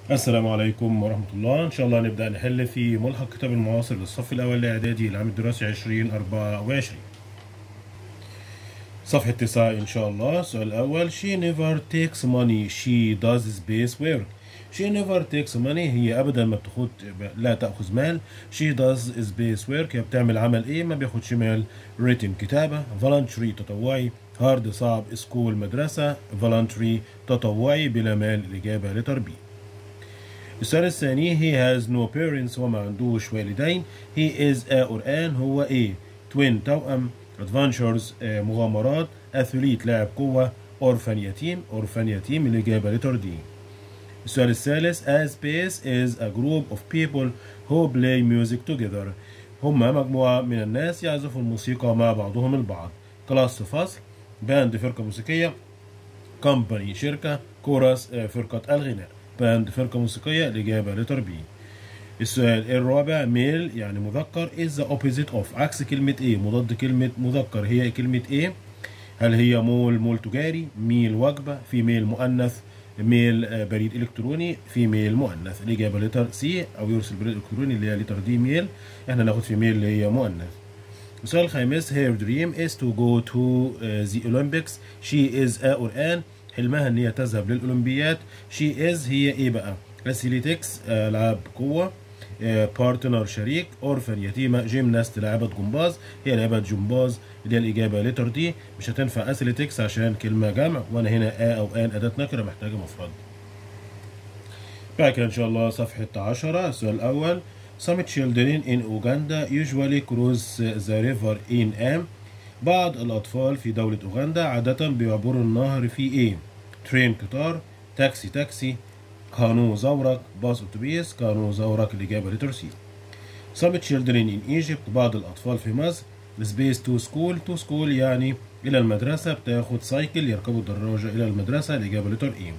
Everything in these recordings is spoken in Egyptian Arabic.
السلام عليكم ورحمة الله إن شاء الله نبدأ نحل في ملحق كتاب المعاصر للصف الأول الإعدادي العام الدراسي 2024 صفحة 9 إن شاء الله السؤال الأول She never takes money she does space work She never takes money هي أبدا ما بتاخد لا تأخذ مال She does space work هي بتعمل عمل إيه ما بياخدش مال written كتابة voluntary تطوعي hard صعب school مدرسة voluntary تطوعي بلا مال الإجابة لتر بي السؤال الثاني he has no parents هو ما عندوش والدين he is a or an هو a twin توأم adventures آه، مغامرات athlete لاعب قوة orphan يتيم orphan يتيم الإجابة لتر دي السؤال الثالث a space is a group of people who play music together هم مجموعة من الناس يعزفوا الموسيقى مع بعضهم البعض كلاس فصل باند فرقة موسيقية كومباني شركة كورس آه، فرقة الغناء باند فرقة موسيقية الإجابة لتر بي السؤال الرابع ميل يعني مذكر is the opposite of عكس كلمة ايه مضاد كلمة مذكر هي كلمة ايه هل هي مول مول تجاري ميل وجبة في ميل مؤنث ميل آه، بريد الكتروني في ميل مؤنث الاجابه لتر سي او يرسل بريد الكتروني اللي هي لتر دي ميل احنا ناخد في ميل اللي هي مؤنث السؤال الخامس her dream is to go to uh, the Olympics she is a or an حلمها ان هي تذهب للاولمبيات she is هي ايه بقى athletics آه، العاب قوه بارتنر شريك اورفن يتيمه جيمناست لاعبه جمباز هي لاعبه جمباز اللي هي الاجابه لتر دي مش هتنفع اثليتكس عشان كلمه جمع وانا هنا ا او ان اداه نكره محتاجه مفرد بعد كده ان شاء الله صفحه 10 السؤال الاول Some children in Uganda usually cross the river in am بعض الأطفال في دولة أوغندا عادة بيعبروا النهر في إيه؟ ترين قطار، تاكسي تاكسي، كانو زورق، باص أتوبيس، كانو زورق الإجابة لتر سي. Some children in Egypt بعض الأطفال في مصر space to school to school يعني إلى المدرسة بتاخد سايكل يركبوا الدراجة إلى المدرسة الإجابة لتر إيه.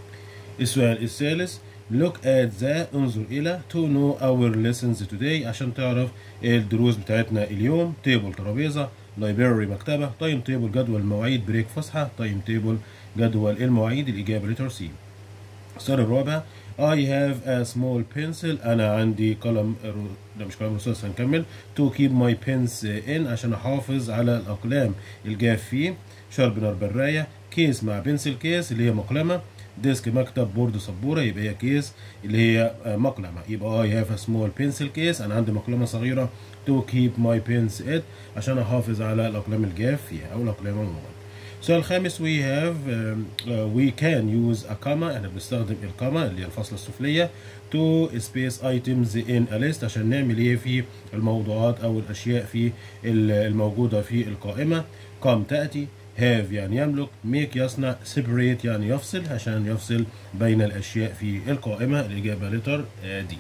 السؤال الثالث look at the انظر إلى to know our lessons today عشان تعرف الدروس بتاعتنا اليوم تيبل ترابيزة library مكتبة تايم تيبل جدول مواعيد بريك فسحة تايم تيبل جدول المواعيد الإجابة لتر سي السؤال الرابع I have a small pencil أنا عندي قلم ده مش قلم رصاص هنكمل to keep my pens in عشان أحافظ على الأقلام الجاف فيه شاربنر براية كيس مع بنسل كيس اللي هي مقلمة ديسك مكتب بورد سبورة يبقى هي كيس اللي هي آه، مقلمة يبقى I have a small pencil case أنا عندي مقلمة صغيرة to keep my pens it عشان أحافظ على الأقلام الجاف فيها أو الأقلام عموما السؤال الخامس we have um, uh, we can use a comma احنا بنستخدم الكاما اللي هي الفاصلة السفلية to space items in a list عشان نعمل ايه في الموضوعات او الاشياء في ال- الموجودة في القائمة come تأتي have يعني يملك make يصنع separate يعني يفصل عشان يفصل بين الاشياء في القائمة الاجابة لتر دي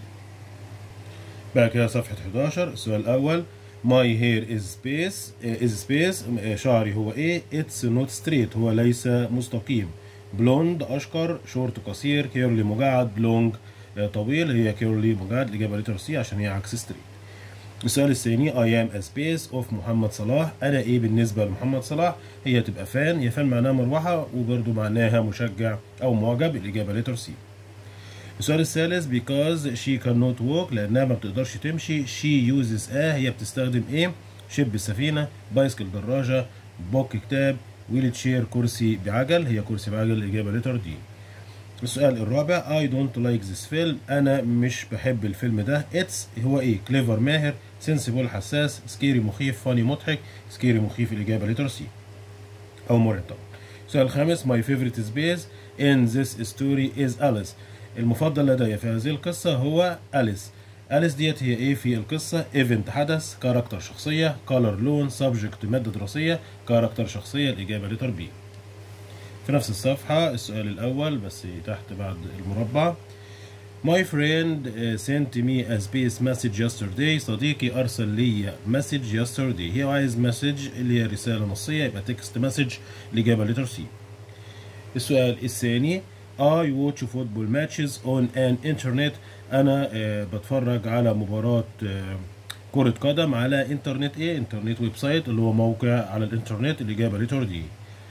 بعد كده صفحة 11 السؤال الأول My hair is space is space شعري هو إيه؟ It's not straight هو ليس مستقيم بلوند أشقر شورت قصير كيرلي مجعد لونج طويل هي كيرلي مجعد الإجابة لتر سي عشان هي عكس ستريت السؤال الثاني I am a space of محمد صلاح أنا إيه بالنسبة لمحمد صلاح هي تبقى فان هي فان معناها مروحة وبرضه معناها مشجع أو معجب الإجابة لتر سي السؤال الثالث because she cannot walk لأنها ما بتقدرش تمشي she uses a هي بتستخدم ايه شب السفينة بايسكل دراجة بوك كتاب ويل تشير كرسي بعجل هي كرسي بعجل الإجابة لتر دي السؤال الرابع I don't like this film أنا مش بحب الفيلم ده it's هو إيه كليفر ماهر sensible حساس سكيري مخيف فاني مضحك سكيري مخيف الإجابة لتر سي أو مرعب طبعا السؤال الخامس my favorite space in this story is Alice المفضل لدي في هذه القصة هو أليس أليس ديت هي إيه في القصة ايفنت حدث كاركتر شخصية كولر لون سبجكت مادة دراسية كاركتر شخصية الإجابة لتر بي في نفس الصفحة السؤال الأول بس تحت بعد المربع My friend uh, sent me a space message yesterday صديقي أرسل لي message yesterday هي عايز message اللي هي رسالة نصية يبقى text message الإجابة لتر سي السؤال الثاني I watch football matches on an internet أنا آه، بتفرج على مباراة آه، كرة قدم على انترنت ايه انترنت ويب سايت اللي هو موقع على الانترنت الإجابة لتر دي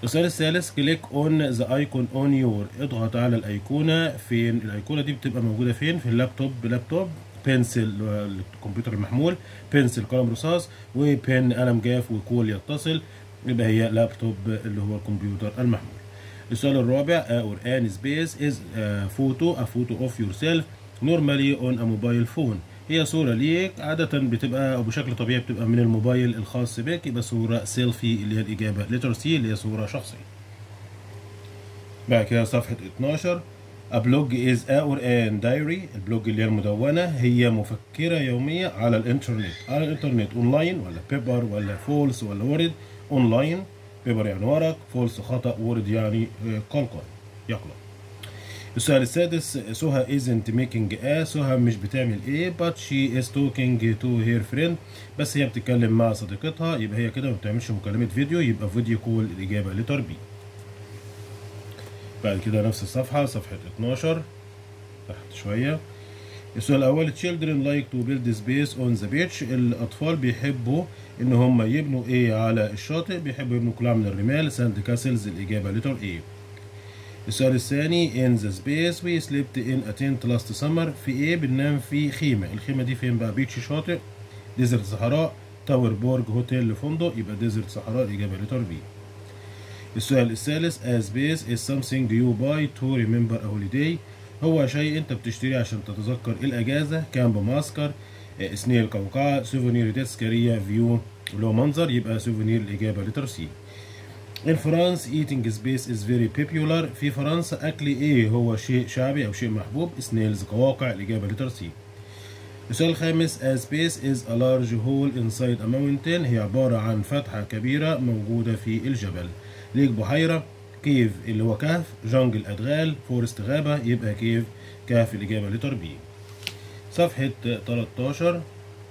السؤال الثالث كليك اون ذا ايكون اون يور اضغط على الايقونه فين الايقونه دي بتبقى موجوده فين في اللابتوب لابتوب بنسل الكمبيوتر المحمول بنسل قلم رصاص وبن قلم جاف وكول يتصل يبقى هي لابتوب اللي هو الكمبيوتر المحمول السؤال الرابع اور ان سبيس از فوتو ا فوتو اوف يور سيلف نورمالي اون ا موبايل فون هي صورة ليك عادة بتبقى أو بشكل طبيعي بتبقى من الموبايل الخاص بك يبقى صورة سيلفي اللي هي الإجابة لتر سي اللي هي صورة شخصية. بعد كده صفحة 12 A blog is our an diary البلوج اللي هي المدونة هي مفكرة يومية على الإنترنت على الإنترنت أونلاين ولا بيبر ولا فولس ولا وورد أونلاين بيبر يعني ورق فولس خطأ وورد يعني قلقل يقلق السؤال السادس سهى isn't making a سهى مش بتعمل ايه but she is talking to her friend بس هي بتتكلم مع صديقتها يبقى هي كده ما بتعملش مكالمة فيديو يبقى فيديو كول الإجابة لتر بي بعد كده نفس الصفحة صفحة 12 تحت شوية السؤال الأول children like to build space on the beach الأطفال بيحبوا إن هم يبنوا إيه على الشاطئ بيحبوا يبنوا قلاع من الرمال ساند كاسلز الإجابة لتر إيه السؤال الثاني in the space we slept in a tent last summer في ايه بننام في خيمة الخيمة دي فين بقى بيتش شاطئ ديزرت صحراء تاور بورج هوتيل فندق يبقى ديزرت صحراء الإجابة لتر بي السؤال الثالث a space is something you buy to remember a holiday هو شيء انت بتشتريه عشان تتذكر الأجازة كامب ماسكر سنيل قوقعة سوفونير تذكارية فيو اللي هو منظر يبقى سوفونير الإجابة لتر سي In France eating space is very popular في فرنسا أكل إيه هو شيء شعبي أو شيء محبوب سنيلز قواقع الإجابة لتر سي السؤال الخامس a space is a large hole inside a mountain هي عبارة عن فتحة كبيرة موجودة في الجبل ليك بحيرة كيف اللي هو كهف جنجل أدغال فورست غابة يبقى كيف كهف الإجابة لتر بي صفحة 13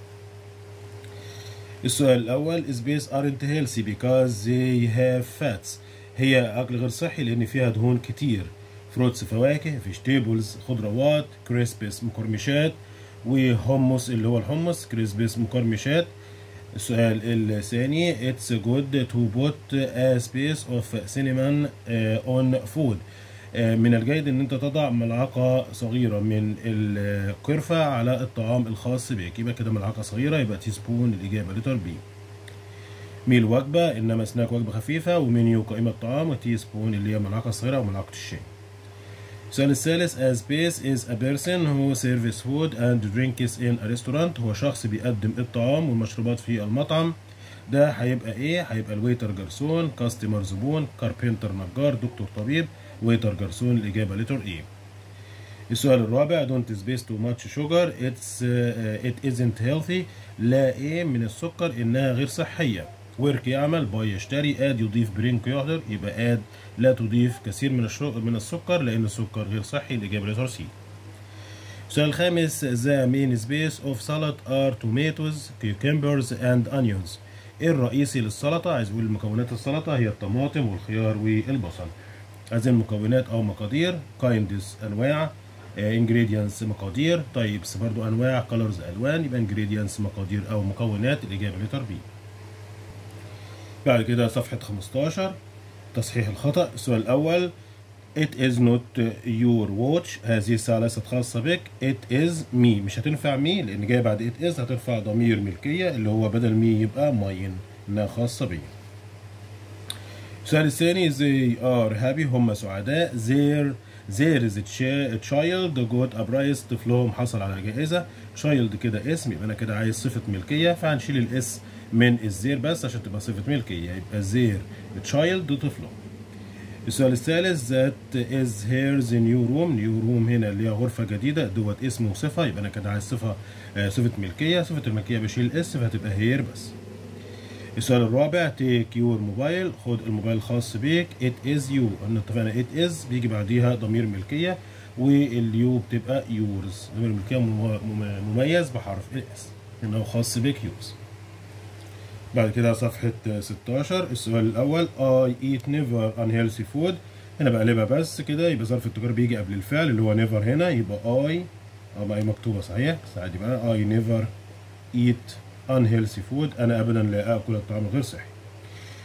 السؤال الأول space aren't healthy because they have fats هي أكل غير صحي لأن فيها دهون كتير فروتس فواكه فيجيتابلز خضروات كريسبس مقرمشات وهمص اللي هو الحمص كريسبس مقرمشات السؤال الثاني it's good to put a space of cinnamon on food من الجيد ان انت تضع ملعقة صغيرة من القرفة على الطعام الخاص بك يبقى كده ملعقة صغيرة يبقى تي سبون الإجابة لتر بي ميل وجبة إنما سناك وجبة خفيفة ومنيو قائمة طعام وتي سبون اللي هي ملعقة صغيرة أو ملعقة الشاي السؤال الثالث a space is a person who serves food and drinks in a restaurant هو شخص بيقدم الطعام والمشروبات في المطعم ده هيبقى ايه هيبقى الويتر جرسون كاستمر زبون كاربنتر نجار دكتور طبيب ويتر جرسون الإجابة لتر إيه السؤال الرابع don't space too much sugar it's uh, it isn't healthy لا إيه من السكر إنها غير صحية ورك يعمل باي يشتري اد يضيف برينك يهدر يبقى اد لا تضيف كثير من من السكر لأن السكر غير صحي الإجابة لتر سي السؤال الخامس the main space of salad are tomatoes cucumbers and onions الرئيسي للسلطة عايز أقول مكونات السلطة هي الطماطم والخيار والبصل هذه المكونات او مقادير كايندز انواع انجريدينتس مقادير تايبس برضو انواع كولرز الوان يبقى انجريدينتس مقادير او مكونات الاجابه لتر بي بعد كده صفحه 15 تصحيح الخطا السؤال الاول It is not your watch هذه الساعة ليست خاصة بك It is me مش هتنفع me لأن جاي بعد it is هترفع ضمير ملكية اللي هو بدل me يبقى mine إنها خاصة بي السؤال الثاني they are happy هم سعداء there there is a child got a prize طفلهم حصل على جائزة child كده اسم يبقى أنا كده عايز صفة ملكية فهنشيل الاس من الزير بس عشان تبقى صفة ملكية يبقى there child طفلهم السؤال الثالث that is here the new room new room هنا اللي هي غرفة جديدة دوت اسم وصفة يبقى أنا كده عايز صفة آه صفة ملكية صفة الملكية بشيل اس فهتبقى here بس السؤال الرابع تيك يور موبايل خد الموبايل الخاص بيك ات از يو احنا اتفقنا ات از بيجي بعديها ضمير ملكيه واليو بتبقى يورز ضمير ملكيه مميز بحرف الاس انه خاص بيك يوز بعد كده صفحة 16 السؤال الأول I eat never unhealthy food هنا بقلبها بس كده يبقى ظرف التجار بيجي قبل الفعل اللي هو never هنا يبقى I اه بقى مكتوبة صحيح بس عادي بقى I never eat unhealthy food انا ابدا لا اكل الطعام الغير صحي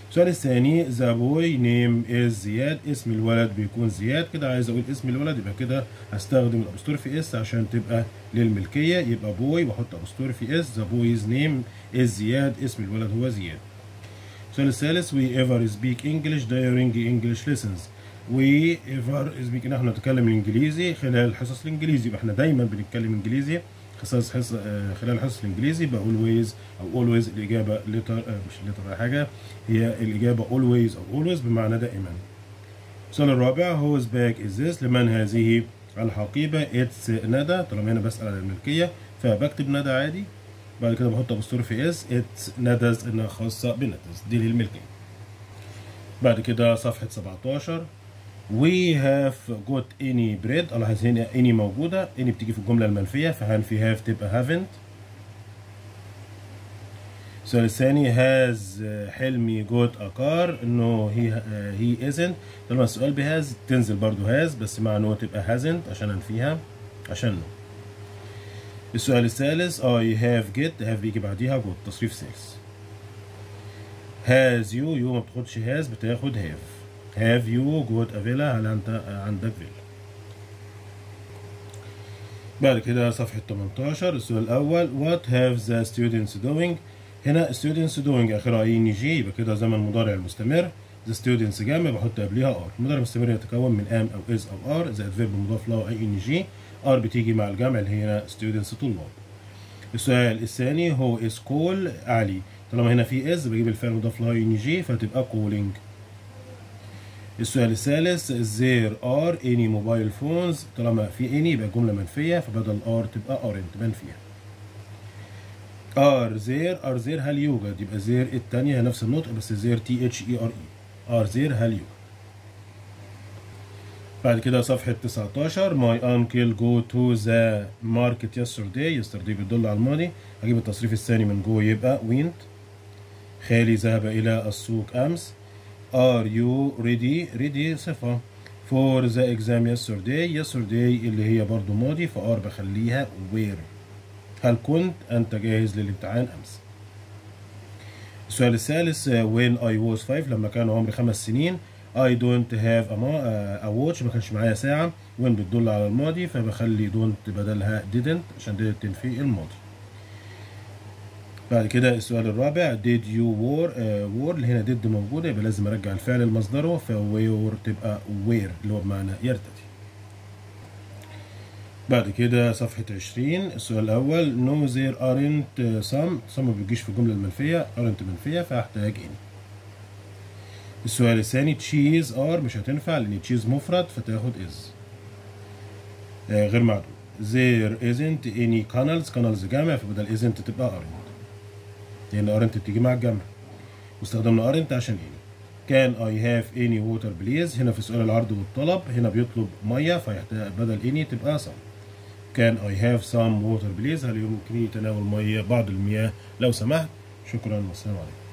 السؤال الثاني ذا بوي نيم از زياد اسم الولد بيكون زياد كده عايز اقول اسم الولد يبقى كده هستخدم الابوستروفي اس عشان تبقى للملكيه يبقى بوي واحط ابوستروفي اس ذا بويز نيم از زياد اسم الولد هو زياد السؤال الثالث we ever speak English during English lessons we ever speak احنا نتكلم الانجليزي خلال حصص الانجليزي يبقى احنا دايما بنتكلم انجليزي حصص حص آه، خلال الحصص الانجليزي يبقى always او always الاجابه letter آه، مش letter ولا حاجه هي الاجابه always او always بمعنى دائما السؤال الرابع whose bag is this لمن هذه الحقيبه اتس ندى طالما هنا بسال على الملكيه فبكتب ندى عادي بعد كده بحط ابوستروفي اس اتس ندز انها خاصه بندز دي للملكيه بعد كده صفحه 17 we have got any bread الاحظ هنا any موجوده any بتيجي في الجمله المنفيه فهنفي have تبقى haven't السؤال الثاني has حلمي got a car no he he isn't طالما السؤال بهاز تنزل برضو has بس مع no تبقى hasn't عشان انفيها عشان no السؤال الثالث I have get have بيجي بعديها got تصريف ثالث has you you ما بتاخدش has بتاخد have have you got a villa هل انت عندك فيلا بعد كده صفحة 18 السؤال الأول what have the students doing هنا students doing آخرها اي ان جي يبقى كده زمن مضارع المستمر the students جامع بحط قبلها ار المضارع المستمر يتكون من am أو is أو are زائد verb مضاف له اي ان جي ار بتيجي مع الجمع اللي هي هنا students طلاب السؤال الثاني هو is call علي طالما هنا في is بجيب الفعل مضاف له اي ان جي فتبقى calling السؤال الثالث there are any mobile phones طالما في any يبقى جملة منفية فبدل are تبقى aren't منفية are there are there هل يوجد يبقى there التانية نفس النطق بس there t h e r e are there هل يوجد بعد كده صفحة 19 my uncle go to the market yesterday yesterday بتدل على الماضي هجيب التصريف الثاني من go يبقى went خالي ذهب إلى السوق أمس are you ready ready صفة for the exam yesterday yesterday اللي هي برضو ماضي فار بخليها where هل كنت أنت جاهز للامتحان أمس السؤال الثالث when I was five لما كان عمري خمس سنين I don't have a, a watch ما كانش معايا ساعة when بتدل على الماضي فبخلي don't بدلها didn't عشان didn't تنفي الماضي بعد كده السؤال الرابع did you wore uh, wore اللي هنا did موجودة يبقى لازم ارجع الفعل لمصدره ف wore تبقى wear اللي هو بمعنى يرتدي بعد كده صفحة 20 السؤال الأول no there aren't some some ما بيجيش في الجملة المنفية aren't منفية فهحتاج any السؤال الثاني cheese are مش هتنفع لأن cheese مفرد فتاخد is آه غير معدوم there isn't any canals canals جامع فبدل isn't تبقى aren't لأن aren't بتيجي مع الجمع واستخدمنا aren't عشان any كان I have any water please هنا في سؤال العرض والطلب هنا بيطلب مية فيحتاج بدل any تبقى some كان I have some water please هل يمكن يتناول مية بعض المياه لو سمحت شكرا والسلام عليكم